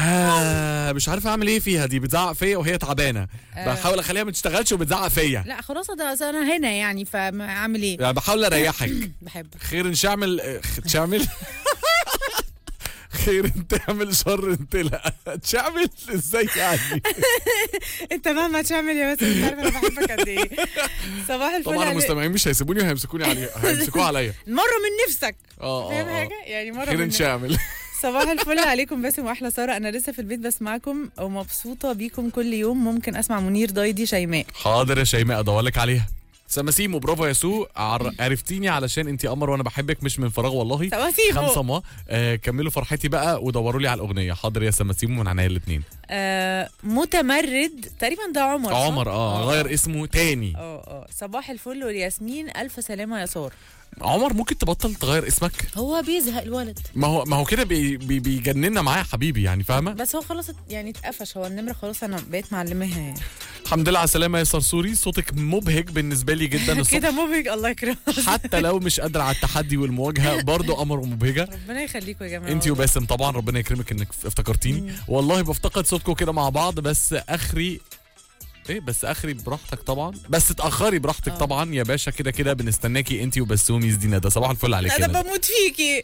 آه مش عارف اعمل ايه فيها دي بتزعق فيا وهي تعبانه بحاول اخليها ما تشتغلش وبتزعق فيا لا خلاص ده أصل انا هنا يعني فاعمل ايه يعني بحاول اريحك بحبك خير ان شعمل آه، خ- تشعمل خير ان تعمل شر انت لا تشعمل ازاي يعني انت مهما تعمل يا بس انت عارف انا بحبك قد ايه صباح الفل طبعا عليك. المستمعين مش هيسيبوني وهيمسكوني عليها هيمسكوها عليا مره من نفسك اه فاهم اه آه. حاجه يعني مره خير من ان نفسك. شعمل صباح الفل عليكم باسم واحلى ساره انا لسه في البيت بسمعكم ومبسوطه بيكم كل يوم ممكن اسمع منير ضايدي شيماء حاضر يا شيماء ادور لك عليها سماسيم وبرافو يا سو عر... عرفتيني علشان انت قمر وانا بحبك مش من فراغ والله سواسيمو. خمسة ما آه كملوا فرحتي بقى ودوروا لي على الاغنيه حاضر يا سماسيم من عينيا الاثنين آه متمرد تقريبا ده عمر صح؟ عمر اه غير اسمه تاني اه اه صباح الفل والياسمين الف سلامه يا ساره عمر ممكن تبطل تغير اسمك هو بيزهق الولد ما هو ما هو كده بي بي بيجننا معايا يا حبيبي يعني فاهمه بس هو خلاص ات- يعني اتقفش هو النمره خلاص انا بقيت معلماها يعني الحمد لله على السلامه يا صرصوري صوتك مبهج بالنسبه لي جدا الصبح كده مبهج الله يكرمك حتى لو مش قادر على التحدي والمواجهه برضه قمر مبهجه ربنا يخليكم يا جماعه انت والله. وباسم طبعا ربنا يكرمك انك افتكرتيني والله بفتقد صوتكم كده مع بعض بس اخري ايه بس اخري براحتك طبعا بس اتاخري براحتك اه. طبعا يا باشا كده كده بنستناكي انت وبسومي زينه ده صباح الفل عليك يا انا ندى. بموت فيكي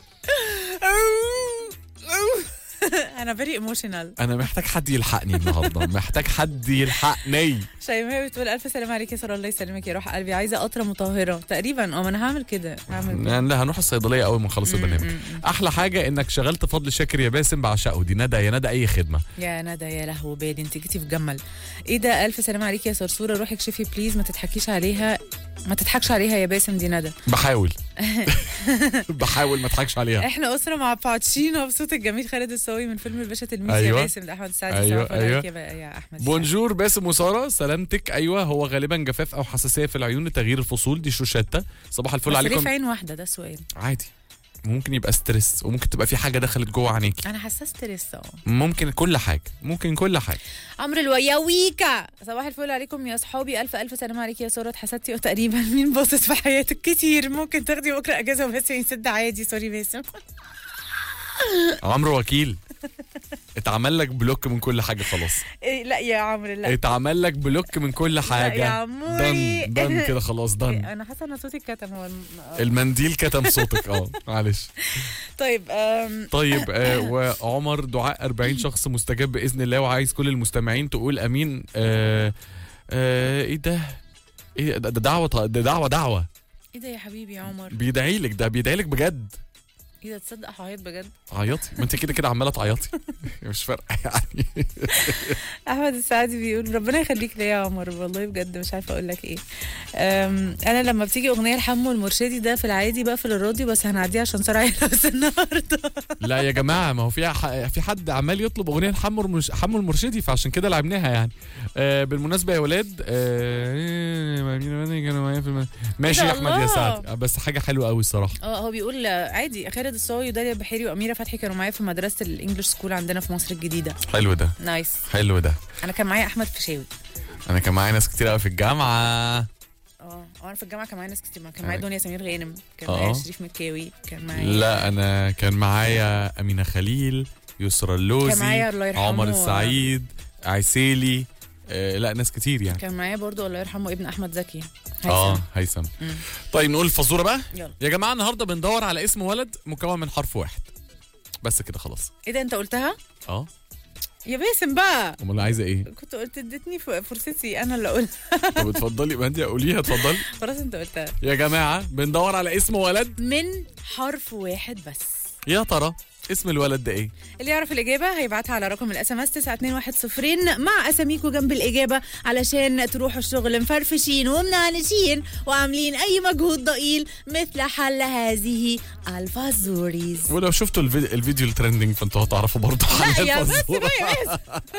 انا فيري ايموشنال انا محتاج حد يلحقني النهارده محتاج حد يلحقني شيماء بتقول الف سلام عليك يا ساره الله يسلمك يا روح قلبي عايزه قطره مطهره تقريبا اه ما انا هعمل كده هعمل كده يعني لا هنروح الصيدليه اول ما نخلص البرنامج احلى حاجه انك شغلت فضل شاكر يا باسم بعشقه دي ندى يا ندى اي خدمه يا ندى يا لهو بالي انت جيتي في جمل ايه ده الف سلام عليك يا صرصوره روحي اكشفي بليز ما تضحكيش عليها ما تضحكش عليها يا باسم دي ندى بحاول بحاول ما اضحكش عليها احنا اسره مع باتشينو بصوت الجميل خالد الصاوي من فيلم الباشا تلميذ أيوة. يا باسم ده احمد السعدي أيوة، صباح الفل أيوة. عليك يا بقى- يا احمد بونجور باسم وساره سلامتك ايوه هو غالبا جفاف او حساسيه في العيون لتغيير الفصول دي شوشته صباح الفل بس ليه عليكم في عين واحده ده السؤال عادي ممكن يبقى ستريس وممكن تبقى في حاجه دخلت جوه عينيكي انا حاسه ستريس اه ممكن كل حاجه ممكن كل حاجه عمرو الوياويكا صباح الفل عليكم يا اصحابي الف الف سلام عليك يا ساره اتحسدتي تقريبا مين باصص في حياتك كتير ممكن تاخدي بكره اجازه وبس يسد عادي سوري باسم عمرو وكيل اتعمل لك بلوك من كل حاجه خلاص إيه لا يا عمرو لا اتعمل لك بلوك من كل حاجه يا عموري. دن دن كده خلاص دن انا حاسه ان صوتي اتكتم هو الم- آه. المنديل كتم صوتك اه معلش طيب أم... طيب آه وعمر دعاء 40 شخص مستجاب باذن الله وعايز كل المستمعين تقول امين آه آه ايه ده ايه ده ده دعوه ده دعوه دعوه ايه ده يا حبيبي يا عمر بيدعي لك ده بيدعي لك بجد ايه ده تصدق هعيط بجد عيطي ما انت كده كده عماله تعيطي مش فارقه يعني احمد السعدي بيقول ربنا يخليك ليا يا عمر والله بجد مش عارفه اقول لك ايه أم... انا لما بتيجي اغنيه لحمو المرشدي ده في العادي بقفل الراديو بس هنعديها عشان ساره عيله بس النهارده لا يا جماعه ما هو في ح- في حد عمال يطلب اغنيه لحمو المرش... حمو المرشدي فعشان كده لعبناها يعني آه بالمناسبه يا ولاد آه كانوا معايا في الم... ماشي إيه يا ده احمد يا الله؟ سعد آه، بس حاجه حلوه قوي الصراحه اه هو بيقول آه، عادي خالد الصاوي وداليا البحيري واميره فتحي كانوا معايا في مدرسه الانجليش سكول عندنا في مصر الجديده حلو ده نايس حلو ده انا كان معايا احمد فيشاوي انا كان معايا ناس كتير قوي في الجامعه اه اه انا في الجامعه كان معايا ناس كتير كان معايا أنا- دنيا سمير غانم كان آه. معايا شريف مكاوي كان معايا لا انا كان معايا امينه خليل يسرا اللوزي كان معايا الله يرحمه عمر السعيد عسيلي آه لا ناس كتير يعني كان معايا برضو الله يرحمه ابن احمد زكي اه هيثم. هيثم مم. طيب نقول الفزوره بقى يلا يا جماعه النهارده بندور على اسم ولد مكون من حرف واحد بس كده خلاص ايه ده انت قلتها اه يا باسم بقى امال عايزه ايه كنت قلت اديتني ف- فرصتي انا اللي اقولها طب اتفضلي ما انت قوليها اتفضلي خلاص انت قلتها يا جماعه بندور على اسم ولد من حرف واحد بس يا ترى اسم الولد ده ايه اللي يعرف الإجابة هيبعتها على رقم الاس ام اس 9210 مع أساميكو جنب الإجابة علشان تروحوا الشغل مفرفشين ومنعنشين وعاملين أي مجهود ضئيل مثل حل هذه الفازوريز ولو شفتوا الفيديو, الفيديو الترندنج فانتوا هتعرفوا برضه حل لا يا بس الفزورة. بقى يا باسم